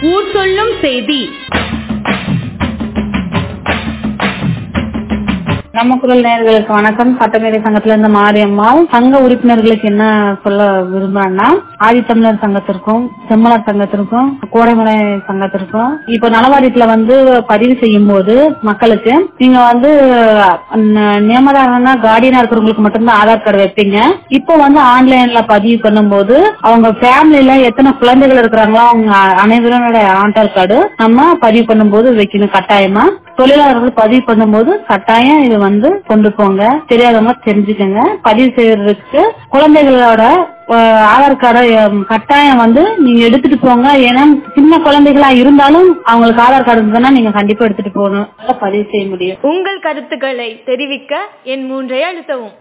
ஊர் சொல்லும் செய்தி நம்ம குரல் நேயர்களுக்கு வணக்கம் சட்டமேதை சங்கத்துல இருந்து மாரியம்மாள் சங்க உறுப்பினர்களுக்கு என்ன சொல்ல விரும்புறேன்னா ஆதித்தமிழர் சங்கத்திற்கும் செம்மலர் சங்கத்திற்கும் கோடைமலை சங்கத்திற்கும் இப்ப நலவாரியத்துல வந்து பதிவு செய்யும் போது மக்களுக்கு நீங்க வந்து ந- நியமதாரனா கார்டியனா இருக்கிறவங்களுக்கு மட்டும்தான் ஆதார் கார்டு வைப்பீங்க இப்போ வந்து ஆன்லைன்ல பதிவு பண்ணும்போது அவங்க ஃபேமிலில எத்தனை குழந்தைகள் இருக்கிறாங்களோ அவங்க அனைவரோட ஆதார் கார்டு நம்ம பதிவு பண்ணும்போது வைக்கணும் கட்டாயமா தொழிலாளர்கள் பதிவு பண்ணும்போது கட்டாயம் இது வந்து கொண்டு போங்க தெரியாதவங்க தெரிஞ்சுக்கங்க பதிவு செய்யறதுக்கு குழந்தைகளோட அஹ், ஆதார் கார்டை அஹ், கட்டாயம் வந்து நீங்க எடுத்துட்டு போங்க ஏன்னா சின்ன குழந்தைகளா இருந்தாலும் அவங்களுக்கு ஆதார் கார்டு இருந்ததுன்னா நீங்க கண்டிப்பா எடுத்துட்டு போகணும் பதிவு செய்ய முடியும் உங்கள் கருத்துக்களை தெரிவிக்க என் மூன்றை அழுத்தவும்